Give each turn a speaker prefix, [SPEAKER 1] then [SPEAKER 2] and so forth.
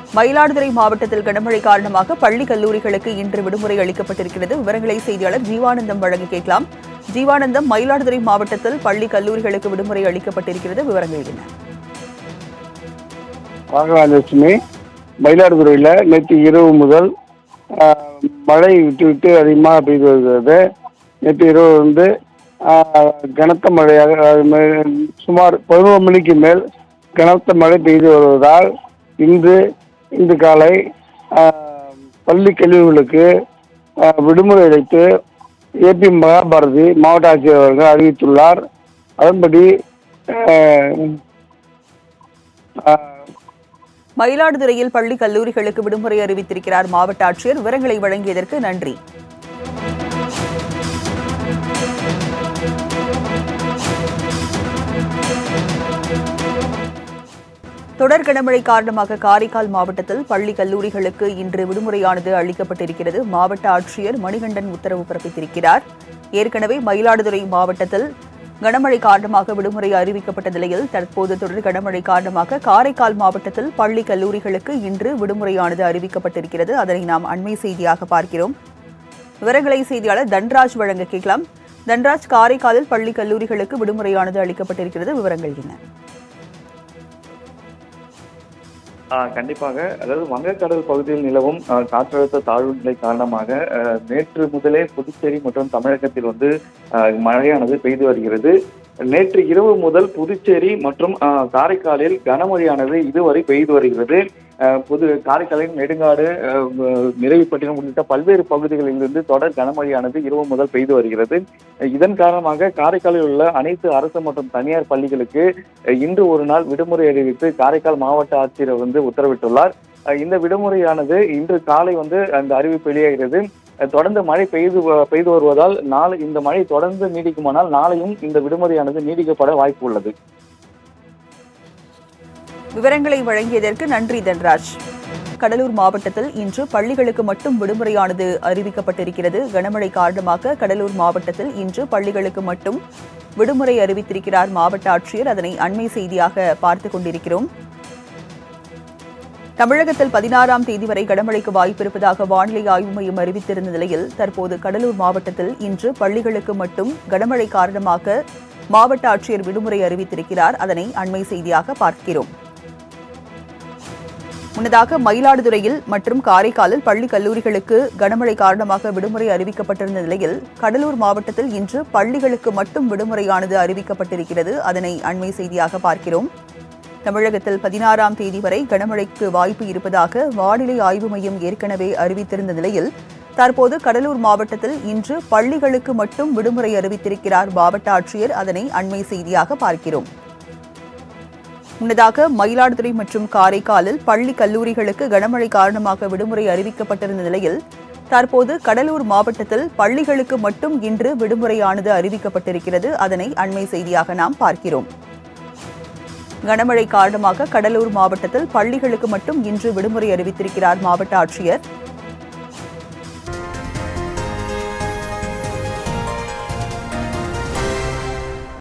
[SPEAKER 1] மயிலாடுதுறை மாவட்டத்தில் கனமழை காரணமாக பள்ளி கல்லூரிகளுக்கு இன்று விடுமுறை அளிக்கப்பட்டிருக்கிறது விவரங்களை செய்தியாளர் ஜீவானந்தம் வழங்க கேட்கலாம் ஜீவானந்தம் மயிலாடுதுறை மாவட்டத்தில் பள்ளி கல்லூரிகளுக்கு விடுமுறை அளிக்கப்பட்டிருக்கிறது விவரங்கள் என்ன
[SPEAKER 2] வாகனலட்சுமி மயிலாடுதுறையில் நேற்று இரவு முதல் ஆஹ், மழை விட்டு விட்டு அதிகமாக பெய்து வருகிறது நேற்று இரவு வந்து ஆஹ், கனத்த மழையாக ஆஹ், மே- சுமார் பதினோரு மணிக்கு மேல் கனத்த மழை பெய்து வருவதால் இன்று இன்று காலை ஆஹ், பள்ளி கல்லூரிகளுக்கு ஆஹ், விடுமுறை அளித்து ஏபி மகாபாரதி மாவட்ட ஆட்சியர் அவர்கள் அறிவித்துள்ளார் அதன்படி ஆஹ், ஆஹ்,
[SPEAKER 1] மயிலாடுதுறையில் பள்ளி கல்லூரிகளுக்கு விடுமுறை அறிவித்திருக்கிறார் மாவட்ட ஆட்சியர் விவரங்களை வழங்கியதற்கு நன்றி தொடர் கனமழை காரணமாக காரைக்கால் மாவட்டத்தில் பள்ளி கல்லூரிகளுக்கு இன்று விடுமுறையானது அளிக்கப்பட்டிருக்கிறது மாவட்ட ஆட்சியர் மணிகண்டன் உத்தரவு பிறப்பித்திருக்கிறார் ஏற்கனவே மயிலாடுதுறை மாவட்டத்தில் கனமழை காரணமாக விடுமுறை அறிவிக்கப்பட்ட நிலையில் தற்போது தொடர் கனமழை காரணமாக காரைக்கால் மாவட்டத்தில் பள்ளி கல்லூரிகளுக்கு இன்று விடுமுறையானது அறிவிக்கப்பட்டிருக்கிறது அதனை நாம் அண்மை செய்தியாக பார்க்கிறோம் விவரங்களை செய்தியாளர் தன்ராஜ் வழங்க கேட்கலாம் தன்ராஜ் காரைக்காலில் பள்ளி கல்லூரிகளுக்கு விடுமுறையானது அளிக்கப்பட்டிருக்கிறது விவரங்கள் என்ன
[SPEAKER 3] ஆ, கண்டிப்பாக அதாவது வங்கக்கடல் பகுதியில் நிலவும் ஆ, காற்றழுத்த தாழ்வு நிலை காரணமாக ஆ, நேற்று முதலே புதுச்சேரி மற்றும் தமிழகத்தில் வந்து ஆ, மழையானது பெய்து வருகிறது நேற்று இரவு முதல் புதுச்சேரி மற்றும் ஆ, காரைக்காலில் கனமழையானது இதுவரை பெய்து வருகிறது ஆ, புது காரைக்காலின் நெடுங்காடு ஆ, நிறைவுப்பட்டினம் உள்ளிட்ட பல்வேறு பகுதிகளிலிருந்து தொடர் கனமழையானது இரவு முதல் பெய்து வருகிறது இதன் காரணமாக காரைக்காலில் உள்ள அனைத்து அரசு மற்றும் தனியார் பள்ளிகளுக்கு அஹ் இன்று ஒரு நாள் விடுமுறை அறிவித்து காரைக்கால் மாவட்ட ஆட்சியர் வந்து உத்தரவிட்டுள்ளார் அஹ் இந்த விடுமுறையானது இன்று காலை வந்து அந்த அறிவிப்பு வெளியாகிறது அஹ் தொடர்ந்து மழை பெய்து வ- பெய்து வருவதால் நாளை இந்த மழை தொடர்ந்து நீடிக்குமானால் நாளையும் இந்த விடுமுறையானது நீடிக்கப்பட வாய்ப்பு உள்ளது
[SPEAKER 1] விவரங்களை வழங்கியதற்கு நன்றி தன்ராஜ் கடலூர் மாவட்டத்தில் இன்று பள்ளிகளுக்கு மட்டும் விடுமுறையானது அறிவிக்கப்பட்டிருக்கிறது கனமழை காரணமாக கடலூர் மாவட்டத்தில் இன்று பள்ளிகளுக்கு மட்டும் விடுமுறை அறிவித்திருக்கிறார் மாவட்ட ஆட்சியர் அதனை அண்மை செய்தியாக பார்த்துக் கொண்டிருக்கிறோம் தமிழகத்தில் பதினாறாம் தேதி வரை கனமழைக்கு வாய்ப்பிருப்பதாக வானிலை ஆய்வு மையம் அறிவித்திருந்த நிலையில் தற்போது கடலூர் மாவட்டத்தில் இன்று பள்ளிகளுக்கு மட்டும் கனமழை காரணமாக மாவட்ட ஆட்சியர் விடுமுறை அறிவித்திருக்கிறார் அதனை அண்மை செய்தியாக பார்க்கிறோம் முன்னதாக மயிலாடுதுறையில் மற்றும் காரைக்காலில் பள்ளி கல்லூரிகளுக்கு கனமழை காரணமாக விடுமுறை அறிவிக்கப்பட்டிருந்த நிலையில் கடலூர் மாவட்டத்தில் இன்று பள்ளிகளுக்கு மட்டும் விடுமுறையானது அறிவிக்கப்பட்டிருக்கிறது அதனை அண்மை செய்தியாக பார்க்கிறோம் தமிழகத்தில் பதினாறாம் தேதி வரை கனமழைக்கு வாய்ப்பு இருப்பதாக வானிலை ஆய்வு மையம் ஏற்கனவே அறிவித்திருந்த நிலையில் தற்போது கடலூர் மாவட்டத்தில் இன்று பள்ளிகளுக்கு மட்டும் விடுமுறை அறிவித்திருக்கிறார் மாவட்ட ஆட்சியர் அதனை அண்மை செய்தியாக பார்க்கிறோம் முன்னதாக மயிலாடுதுறை மற்றும் காரைக்காலில் பள்ளி கல்லூரிகளுக்கு கனமழை காரணமாக விடுமுறை அறிவிக்கப்பட்டிருந்த நிலையில் தற்போது கடலூர் மாவட்டத்தில் பள்ளிகளுக்கு மட்டும் இன்று விடுமுறையானது அறிவிக்கப்பட்டிருக்கிறது அதனை அண்மை செய்தியாக நாம் பார்க்கிறோம் கனமழை காரணமாக கடலூர் மாவட்டத்தில் பள்ளிகளுக்கு மட்டும் இன்று விடுமுறை அறிவித்திருக்கிறார் மாவட்ட ஆட்சியர்